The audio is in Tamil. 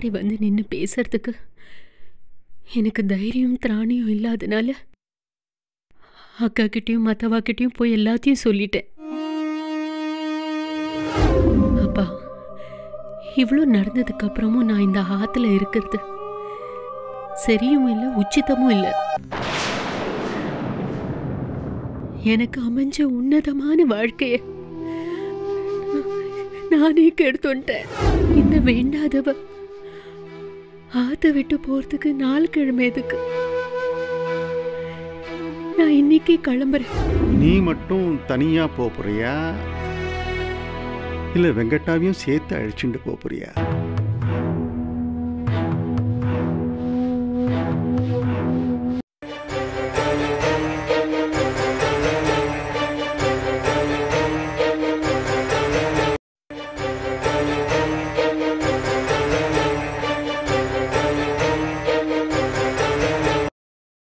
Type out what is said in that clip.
முன்னாடி வந்து நின்று பேசுறதுக்கு எனக்கு தைரியம் திராணியும் இல்லாதனால அக்கா கிட்டயும் மத்தவா கிட்டயும் போய் எல்லாத்தையும் சொல்லிட்டேன் அப்பா இவ்வளோ நடந்ததுக்கு அப்புறமும் நான் இந்த ஆத்துல இருக்கிறது சரியும் இல்லை உச்சிதமும் இல்லை எனக்கு அமைஞ்ச உன்னதமான வாழ்க்கைய நானே கெடுத்துட்டேன் இந்த வேண்டாதவ ஆத்த விட்டு போறதுக்கு நாலு கிழமை எதுக்கு நான் இன்னைக்கே கிளம்புறேன் நீ மட்டும் தனியா போப் போறியா இல்ல வெங்கட்டாவையும் சேர்த்து அழைச்சிட்டு போப் போறியா